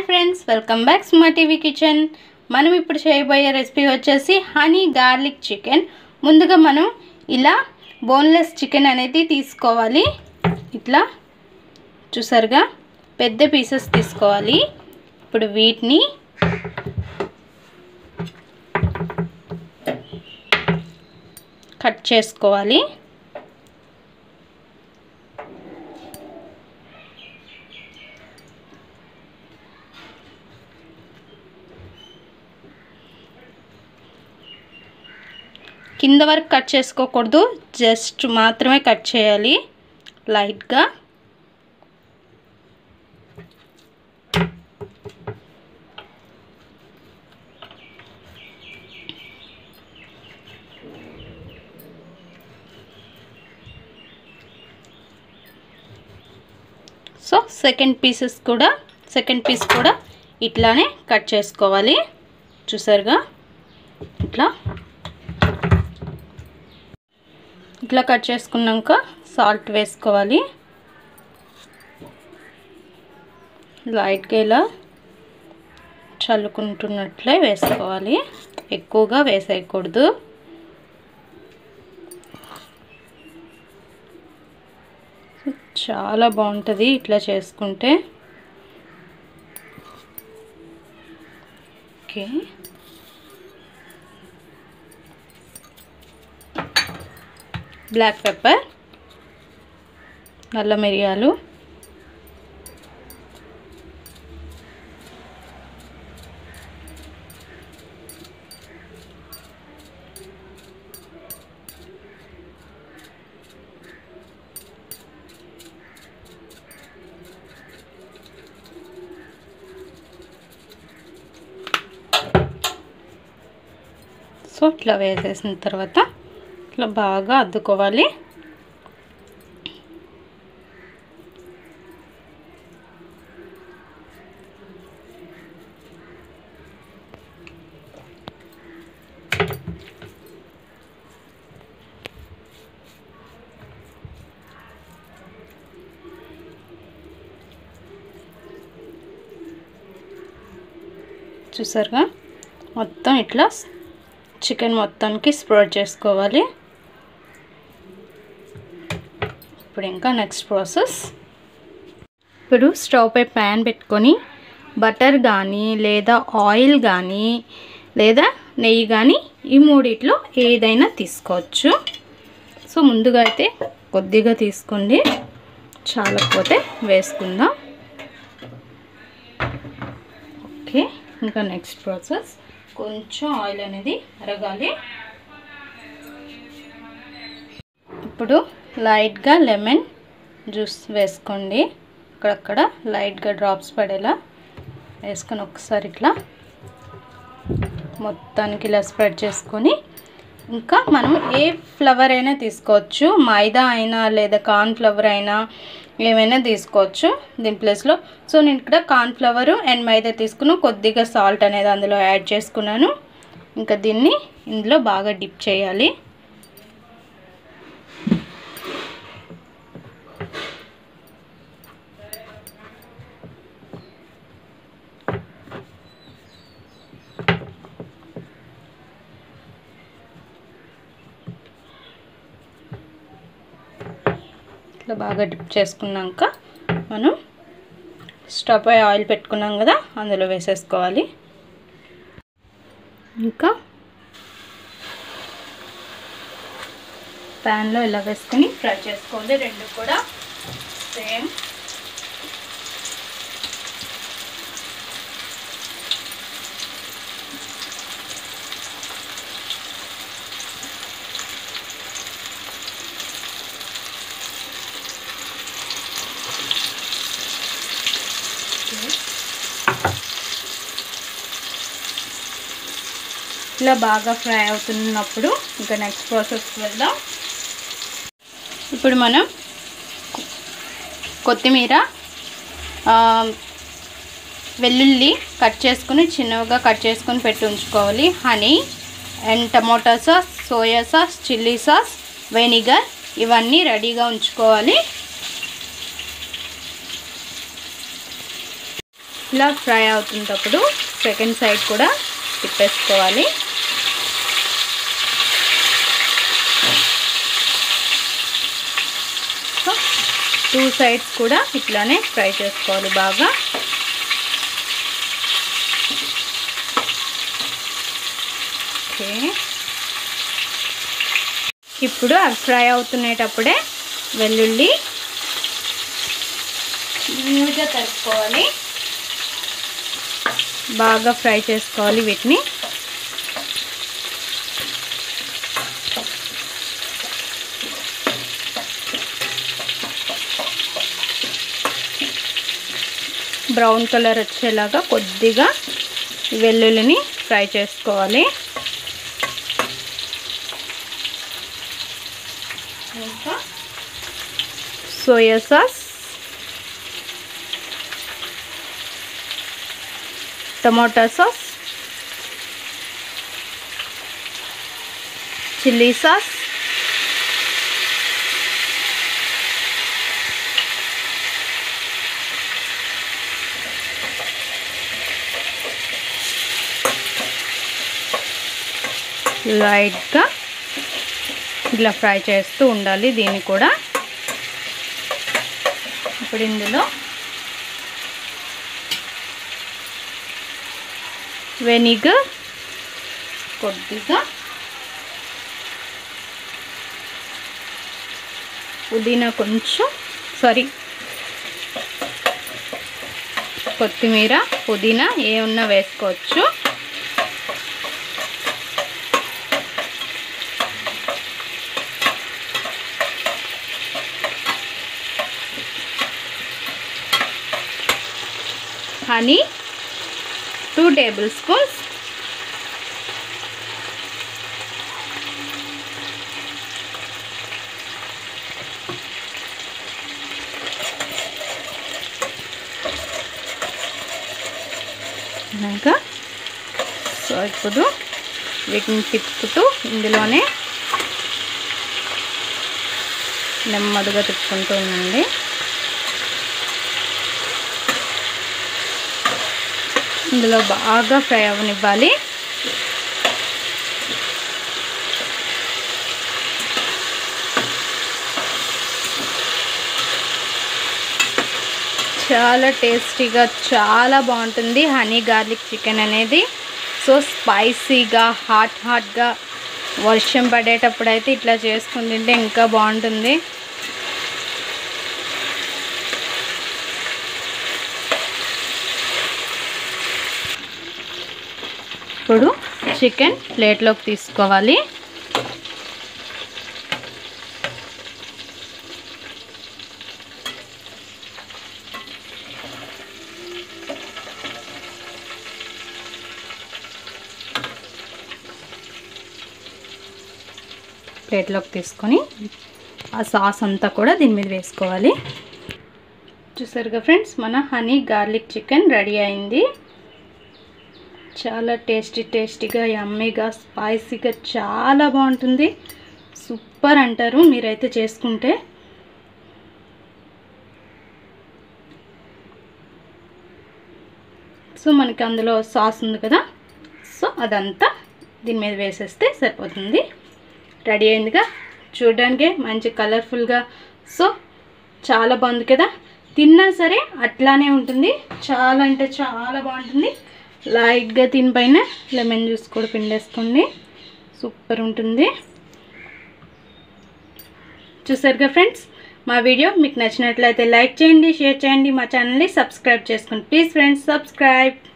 friends welcome back Suma TV kitchen మనం ఇప్పుడు చేయబోయే రెసిపీ వచ్చేసి హనీ గార్లిక్ చికెన్ ముందుగా మనం ఇలా బోన్లెస్ చికెన్ అనేది తీసుకోవాలి ఇట్లా చూసారుగా పెద్ద పీసెస్ తీసుకోవాలి ఇప్పుడు వీటిని కట్ చేసుకోవాలి కింద వరకు కట్ చేసుకోకూడదు జస్ట్ మాత్రమే కట్ చేయాలి లైట్గా సో సెకండ్ పీసెస్ కూడా సెకండ్ పీస్ కూడా ఇట్లానే కట్ చేసుకోవాలి చూసారుగా ఇట్లా ఇట్లా కట్ చేసుకున్నాక సాల్ట్ వేసుకోవాలి లైట్గా ఇలా చల్లుకుంటున్నట్లే వేసుకోవాలి ఎక్కువగా వేసేయకూడదు చాలా బాగుంటుంది ఇట్లా చేసుకుంటే ఓకే బ్లాక్ పెప్పర్ నల్ల మిరియాలు సో ఇట్లా వేసేసిన తర్వాత ఇట్లా బాగా అద్దుకోవాలి చూసారుగా మొత్తం ఇట్లా చికెన్ మొత్తానికి స్ప్రెడ్ చేసుకోవాలి ఇప్పుడు ఇంకా నెక్స్ట్ ప్రాసెస్ ఇప్పుడు స్టవ్ పై ప్యాన్ పెట్టుకొని బటర్ కానీ లేదా ఆయిల్ కానీ లేదా నెయ్యి కానీ ఈ మూడిట్లో ఏదైనా తీసుకోవచ్చు సో ముందుగా అయితే కొద్దిగా తీసుకోండి చాలకపోతే వేసుకుందాం ఓకే ఇంకా నెక్స్ట్ ప్రాసెస్ కొంచెం ఆయిల్ అనేది అరగాలి ఇప్పుడు లైట్గా లెమన్ జ్యూస్ వేసుకోండి అక్కడక్కడ లైట్గా డ్రాప్స్ పడేలా వేసుకొని ఒకసారి ఇట్లా మొత్తానికి ఇలా స్ప్రెడ్ చేసుకొని ఇంకా మనం ఏ ఫ్లవర్ అయినా తీసుకోవచ్చు మైదా అయినా లేదా కార్న్ ఫ్లవర్ అయినా ఏమైనా తీసుకోవచ్చు దీని ప్లేస్లో సో నేను ఇక్కడ కార్న్ ఫ్లవర్ అండ్ మైదా తీసుకుని కొద్దిగా సాల్ట్ అనేది అందులో యాడ్ చేసుకున్నాను ఇంకా దీన్ని ఇందులో బాగా డిప్ చేయాలి ఇట్లా బాగా డిప్ చేసుకున్నాక మనం స్టవ్ పై ఆయిల్ పెట్టుకున్నాం కదా అందులో వేసేసుకోవాలి ఇంకా ప్యాన్లో ఇలా వేసుకొని ఫ్రై చేసుకోవాలి రెండు కూడా సేమ్ ఇలా బాగా ఫ్రై అవుతున్నప్పుడు ఇంకా నెక్స్ట్ ప్రాసెస్కి వెళ్దాం ఇప్పుడు మనం కొత్తిమీర వెల్లుల్లి కట్ చేసుకుని చిన్నగా కట్ చేసుకొని పెట్టి ఉంచుకోవాలి honey and tomato sauce soya sauce chilli sauce vinegar ఇవన్నీ రెడీగా ఉంచుకోవాలి ఇలా ఫ్రై అవుతున్నప్పుడు సెకండ్ సైడ్ కూడా తిప్పేసుకోవాలి సో టూ సైడ్స్ కూడా ఇట్లానే ఫ్రై చేసుకోవాలి బాగా ఓకే ఇప్పుడు అవి ఫ్రై అవుతునేటప్పుడే వెల్లుల్లి నీట్గా తరుపుకోవాలి బాగా ఫ్రై చేసుకోవాలి వీటిని బ్రౌన్ కలర్ వచ్చేలాగా కొద్దిగా వెల్లుల్లిని ఫ్రై చేసుకోవాలి ఇంకా soya sauce tomato sauce chilli sauce లైట్గా ఇలా ఫ్రై చేస్తూ ఉండాలి దీన్ని కూడా ఇప్పుడు ఇందులో వెనిగర్ కొద్దిగా పుదీనా కొంచెం సారీ కొత్తిమీర పుదీనా ఏ ఉన్నా వేసుకోవచ్చు హనీ టూ టేబుల్ స్పూన్స్ ఇంకా సో ఇప్పుడు వీటిని తిప్పుతూ ఇందులోనే నెమ్మదిగా తిప్పుకుంటూ ఉండండి ఇందులో బాగా ఫ్రై అవనివ్వాలి చాలా టేస్టీగా చాలా బాగుంటుంది హనీ గార్లిక్ చికెన్ అనేది సో స్పైసీగా హాట్ హాట్గా వర్షం పడేటప్పుడు అయితే ఇట్లా చేసుకుని తింటే ఇంకా బాగుంటుంది ఇప్పుడు చికెన్ ప్లేట్లోకి తీసుకోవాలి ప్లేట్లోకి తీసుకొని ఆ సాస్ అంతా కూడా దీని మీద వేసుకోవాలి చూసారుగా ఫ్రెండ్స్ మన హనీ గార్లిక్ చికెన్ రెడీ అయింది చాలా టేస్టీ టేస్టీగా యమ్మీగా స్పైసీగా చాలా బాగుంటుంది సూపర్ అంటారు మీరైతే చేసుకుంటే సో మనకి అందులో సాస్ ఉంది కదా సో అదంతా దీని మీద వేసేస్తే సరిపోతుంది రెడీ అయిందిగా చూడడానికి మంచి కలర్ఫుల్గా సో చాలా బాగుంది కదా తిన్నా సరే అట్లానే ఉంటుంది చాలా అంటే చాలా బాగుంటుంది లైట్గా తినిపైన లెమన్ జ్యూస్ కూడా పిండేసుకోండి సూపర్ ఉంటుంది చూసారుగా ఫ్రెండ్స్ మా వీడియో మీకు నచ్చినట్లయితే లైక్ చేయండి షేర్ చేయండి మా ఛానల్ని సబ్స్క్రైబ్ చేసుకోండి ప్లీజ్ ఫ్రెండ్స్ సబ్స్క్రైబ్